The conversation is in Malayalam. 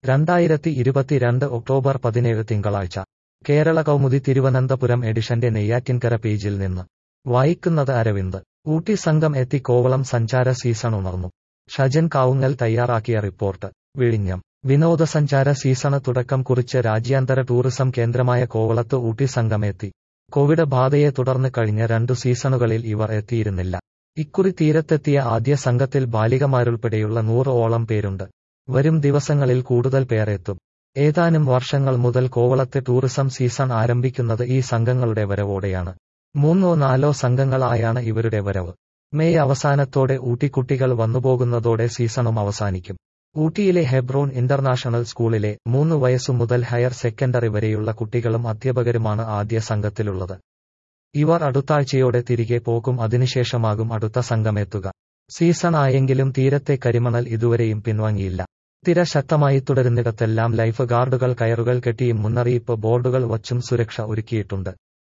രണ്ടായിരത്തി ഇരുപത്തിരണ്ട് ഒക്ടോബർ പതിനേഴ് തിങ്കളാഴ്ച കേരള കൗമുദി തിരുവനന്തപുരം എഡിഷന്റെ നെയ്യാറ്റിൻകര പേജിൽ നിന്ന് വായിക്കുന്നത് അരവിന്ദ് ഊട്ടി സംഘം എത്തി കോവളം സഞ്ചാര സീസൺ ഉണർന്നു ഷജൻ കാവുങ്ങൽ തയ്യാറാക്കിയ റിപ്പോർട്ട് വിഴിഞ്ഞം വിനോദസഞ്ചാര സീസണ് തുടക്കം കുറിച്ച് രാജ്യാന്തര ടൂറിസം കേന്ദ്രമായ കോവളത്ത് ഊട്ടി സംഘം എത്തി കോവിഡ് ബാധയെ തുടർന്ന് കഴിഞ്ഞ രണ്ടു സീസണുകളിൽ ഇവർ എത്തിയിരുന്നില്ല ഇക്കുറി തീരത്തെത്തിയ ആദ്യ സംഘത്തിൽ ബാലികമാരുൾപ്പെടെയുള്ള നൂറ് ഓളം പേരുണ്ട് വരും ദിവസങ്ങളിൽ കൂടുതൽ പേർ എത്തും ഏതാനും വർഷങ്ങൾ മുതൽ കോവളത്തെ ടൂറിസം സീസൺ ആരംഭിക്കുന്നത് ഈ സംഘങ്ങളുടെ വരവോടെയാണ് മൂന്നോ നാലോ സംഘങ്ങളായാണ് ഇവരുടെ വരവ് മെയ് അവസാനത്തോടെ ഊട്ടിക്കുട്ടികൾ വന്നുപോകുന്നതോടെ സീസണും അവസാനിക്കും ഊട്ടിയിലെ ഹെബ്രോൺ ഇന്റർനാഷണൽ സ്കൂളിലെ മൂന്ന് വയസ്സു മുതൽ ഹയർ സെക്കൻഡറി വരെയുള്ള കുട്ടികളും അധ്യാപകരുമാണ് ആദ്യ സംഘത്തിലുള്ളത് ഇവർ അടുത്താഴ്ചയോടെ തിരികെ പോകും അതിനുശേഷമാകും അടുത്ത സംഘമെത്തുക സീസൺ ആയെങ്കിലും തീരത്തെ കരിമണൽ ഇതുവരെയും പിൻവാങ്ങിയില്ല തിര ശക്തമായി തുടരുന്നിടത്തെല്ലാം ലൈഫ് ഗാർഡുകൾ കയറുകൾ കെട്ടിയും മുന്നറിയിപ്പ് ബോർഡുകൾ വച്ചും സുരക്ഷ ഒരുക്കിയിട്ടുണ്ട്